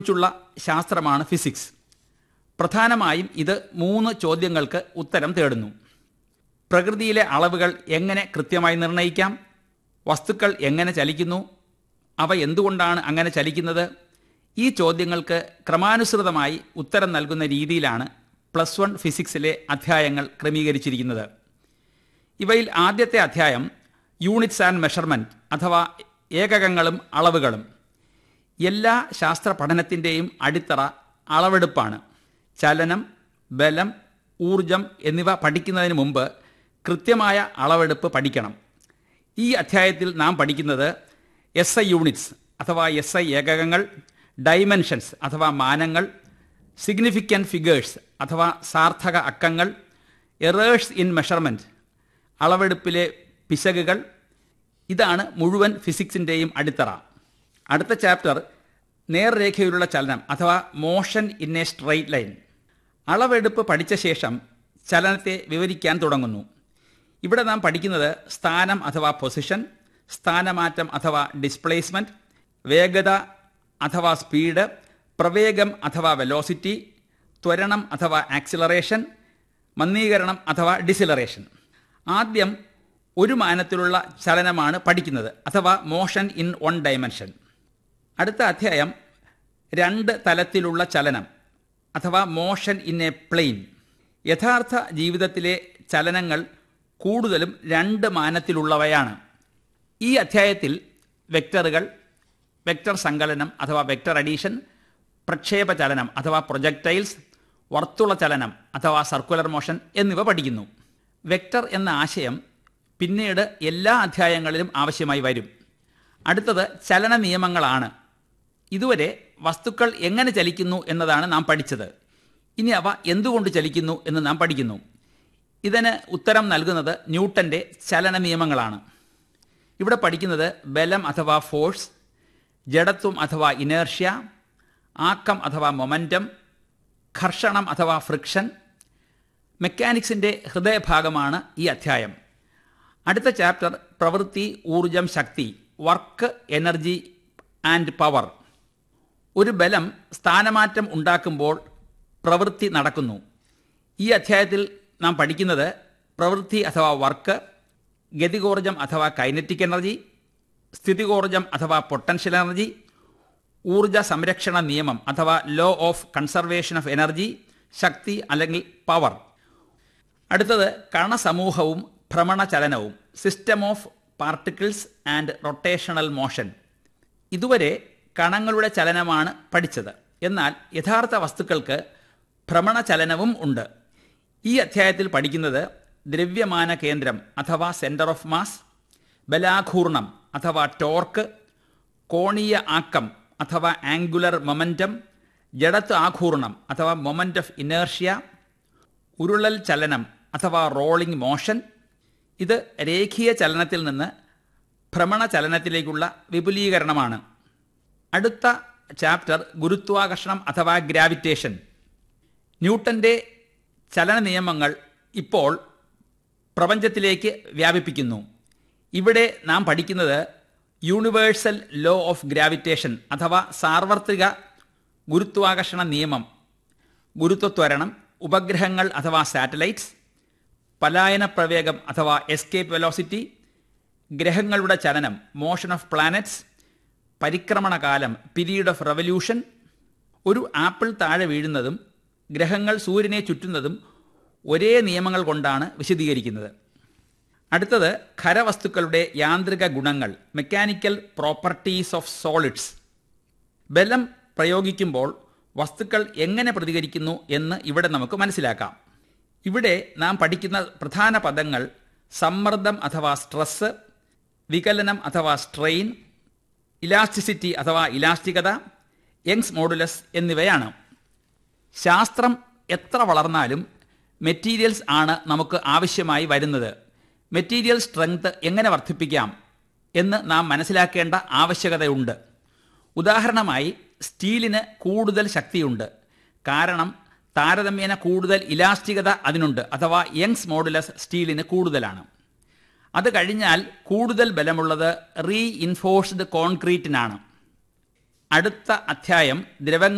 കുറിച്ചുള്ള ശാസ്ത്രമാണ് ഫിസിക്സ് പ്രധാനമായും ഇത് മൂന്ന് ചോദ്യങ്ങൾക്ക് ഉത്തരം തേടുന്നു പ്രകൃതിയിലെ അളവുകൾ എങ്ങനെ കൃത്യമായി നിർണ്ണയിക്കാം വസ്തുക്കൾ എങ്ങനെ ചലിക്കുന്നു അവ എന്തുകൊണ്ടാണ് അങ്ങനെ ചലിക്കുന്നത് ഈ ചോദ്യങ്ങൾക്ക് ക്രമാനുസൃതമായി ഉത്തരം നൽകുന്ന രീതിയിലാണ് പ്ലസ് വൺ ഫിസിക്സിലെ അധ്യായങ്ങൾ ക്രമീകരിച്ചിരിക്കുന്നത് ഇവയിൽ ആദ്യത്തെ അധ്യായം യൂണിറ്റ്സ് ആൻഡ് മെഷർമെൻറ്റ് അഥവാ ഏകകങ്ങളും അളവുകളും എല്ലാ ശാസ്ത്ര പഠനത്തിൻ്റെയും അടിത്തറ അളവെടുപ്പാണ് ചലനം ബലം ഊർജം എന്നിവ പഠിക്കുന്നതിന് മുമ്പ് കൃത്യമായ അളവെടുപ്പ് പഠിക്കണം ഈ അധ്യായത്തിൽ നാം പഠിക്കുന്നത് എസ് ഐ യൂണിറ്റ്സ് അഥവാ എസ് ഐ ഏകകങ്ങൾ ഡൈമെൻഷൻസ് അഥവാ മാനങ്ങൾ സിഗ്നിഫിക്കൻറ്റ് ഫിഗേഴ്സ് അഥവാ സാർത്ഥക അക്കങ്ങൾ എറേഴ്സ് ഇൻ മെഷർമെൻറ്റ് അളവെടുപ്പിലെ പിശകുകൾ ഇതാണ് മുഴുവൻ ഫിസിക്സിൻ്റെയും അടിത്തറ അടുത്ത ചാപ്റ്റർ നേർരേഖയിലുള്ള ചലനം അഥവാ motion in a straight line അളവെടുപ്പ് പഠിച്ച ശേഷം ചലനത്തെ വിവരിക്കാൻ തുടങ്ങുന്നു ഇവിടെ നാം പഠിക്കുന്നത് സ്ഥാനം അഥവാ പൊസിഷൻ സ്ഥാനമാറ്റം അഥവാ ഡിസ്പ്ലേസ്മെൻറ്റ് വേഗത അഥവാ സ്പീഡ് പ്രവേഗം അഥവാ വെലോസിറ്റി ത്വരണം അഥവാ ആക്സിലറേഷൻ മന്ദീകരണം അഥവാ ഡിസിലറേഷൻ ആദ്യം ഒരു മാനത്തിലുള്ള ചലനമാണ് പഠിക്കുന്നത് അഥവാ മോഷൻ ഇൻ വൺ ഡയമെൻഷൻ അടുത്ത അധ്യായം രണ്ട് തലത്തിലുള്ള ചലനം അഥവാ മോഷൻ ഇൻ എ പ്ലെയിൻ യഥാർത്ഥ ജീവിതത്തിലെ ചലനങ്ങൾ കൂടുതലും രണ്ട് മാനത്തിലുള്ളവയാണ് ഈ അധ്യായത്തിൽ വെക്ടറുകൾ വെക്ടർ സങ്കലനം അഥവാ വെക്ടർ അഡീഷൻ പ്രക്ഷേപ ചലനം അഥവാ പ്രൊജക്ടൈൽസ് വർത്തുള ചലനം അഥവാ സർക്കുലർ മോഷൻ എന്നിവ പഠിക്കുന്നു വെക്ടർ എന്ന ആശയം പിന്നീട് എല്ലാ അധ്യായങ്ങളിലും ആവശ്യമായി വരും അടുത്തത് ചലന നിയമങ്ങളാണ് ഇതുവരെ വസ്തുക്കൾ എങ്ങനെ ചലിക്കുന്നു എന്നതാണ് നാം പഠിച്ചത് ഇനി അവ എന്തുകൊണ്ട് ചലിക്കുന്നു എന്ന് നാം പഠിക്കുന്നു ഇതിന് ഉത്തരം നൽകുന്നത് ന്യൂട്ടൻ്റെ ചലന നിയമങ്ങളാണ് ഇവിടെ പഠിക്കുന്നത് ബലം അഥവാ ഫോഴ്സ് ജഡത്വം അഥവാ ഇനേർഷ്യ ആക്കം അഥവാ മൊമൻറ്റം ഘർഷണം അഥവാ ഫ്രിക്ഷൻ മെക്കാനിക്സിൻ്റെ ഹൃദയഭാഗമാണ് ഈ അധ്യായം അടുത്ത ചാപ്റ്റർ പ്രവൃത്തി ഊർജം ശക്തി വർക്ക് എനർജി ആൻഡ് പവർ ഒരു ബലം സ്ഥാനമാറ്റം ഉണ്ടാക്കുമ്പോൾ പ്രവൃത്തി നടക്കുന്നു ഈ അധ്യായത്തിൽ നാം പഠിക്കുന്നത് പ്രവൃത്തി അഥവാ വർക്ക് ഗതികോർജം അഥവാ കൈനറ്റിക് എനർജി സ്ഥിതികോർജം അഥവാ പൊട്ടൻഷ്യൽ എനർജി ഊർജ സംരക്ഷണ നിയമം അഥവാ law of conservation of energy ശക്തി അല്ലെങ്കിൽ പവർ അടുത്തത് കണസമൂഹവും ഭ്രമണചലനവും system of particles and rotational motion ഇതുവരെ കണങ്ങളുടെ ചലനമാണ് പഠിച്ചത് എന്നാൽ യഥാർത്ഥ വസ്തുക്കൾക്ക് ഭ്രമണചലനവും ഉണ്ട് ഈ അധ്യായത്തിൽ പഠിക്കുന്നത് ദ്രവ്യമാന കേന്ദ്രം അഥവാ സെൻറ്റർ ഓഫ് മാസ് ബലാഘൂർണം അഥവാ ടോർക്ക് കോണീയ ആക്കം അഥവാ ആംഗുലർ മൊമൻറ്റം ജഡത്വ ആഘൂർണം അഥവാ മൊമൻറ്റ് ഓഫ് ഇനേർഷ്യ ഉരുളൽ ചലനം അഥവാ റോളിംഗ് മോഷൻ ഇത് രേഖീയ ചലനത്തിൽ നിന്ന് ഭ്രമണ ചലനത്തിലേക്കുള്ള വിപുലീകരണമാണ് അടുത്ത ചാപ്റ്റർ ഗുരുത്വാകർഷണം അഥവാ ഗ്രാവിറ്റേഷൻ ന്യൂട്ടൻ്റെ ചലന നിയമങ്ങൾ ഇപ്പോൾ പ്രപഞ്ചത്തിലേക്ക് വ്യാപിപ്പിക്കുന്നു ഇവിടെ നാം പഠിക്കുന്നത് യൂണിവേഴ്സൽ ലോ ഓഫ് ഗ്രാവിറ്റേഷൻ അഥവാ സാർവത്രിക ഗുരുത്വാകർഷണ നിയമം ഗുരുത്വത്വരണം ഉപഗ്രഹങ്ങൾ അഥവാ സാറ്റലൈറ്റ്സ് പലായന പ്രവേഗം അഥവാ എസ്കേപ്പ് വെലോസിറ്റി ഗ്രഹങ്ങളുടെ ചലനം മോഷൻ ഓഫ് പ്ലാനറ്റ്സ് പരിക്രമണകാലം പീരീഡ് ഓഫ് റവല്യൂഷൻ ഒരു ആപ്പിൾ താഴെ വീഴുന്നതും ഗ്രഹങ്ങൾ സൂര്യനെ ചുറ്റുന്നതും ഒരേ നിയമങ്ങൾ കൊണ്ടാണ് വിശദീകരിക്കുന്നത് അടുത്തത് ഖരവസ്തുക്കളുടെ യാന്ത്രിക ഗുണങ്ങൾ മെക്കാനിക്കൽ പ്രോപ്പർട്ടീസ് ഓഫ് സോളിഡ്സ് ബലം പ്രയോഗിക്കുമ്പോൾ വസ്തുക്കൾ എങ്ങനെ പ്രതികരിക്കുന്നു എന്ന് ഇവിടെ നമുക്ക് മനസ്സിലാക്കാം ഇവിടെ നാം പഠിക്കുന്ന പ്രധാന പദങ്ങൾ സമ്മർദ്ദം അഥവാ സ്ട്രെസ് വികലനം അഥവാ സ്ട്രെയിൻ ഇലാസ്റ്റിസിറ്റി അഥവാ ഇലാസ്റ്റികത യങ്സ് മോഡുലസ് എന്നിവയാണ് ശാസ്ത്രം എത്ര വളർന്നാലും മെറ്റീരിയൽസ് ആണ് നമുക്ക് ആവശ്യമായി വരുന്നത് മെറ്റീരിയൽ സ്ട്രെങ്ത് എങ്ങനെ വർദ്ധിപ്പിക്കാം എന്ന് നാം മനസ്സിലാക്കേണ്ട ആവശ്യകതയുണ്ട് ഉദാഹരണമായി സ്റ്റീലിന് കൂടുതൽ ശക്തിയുണ്ട് കാരണം താരതമ്യേന കൂടുതൽ ഇലാസ്റ്റികത അതിനുണ്ട് അഥവാ യങ്സ് മോഡുലസ് സ്റ്റീലിന് കൂടുതലാണ് അത് കഴിഞ്ഞാൽ കൂടുതൽ ബലമുള്ളത് റീ ഇൻഫോഴ്സ്ഡ് കോൺക്രീറ്റിനാണ് അടുത്ത അധ്യായം ദ്രവങ്ങൾ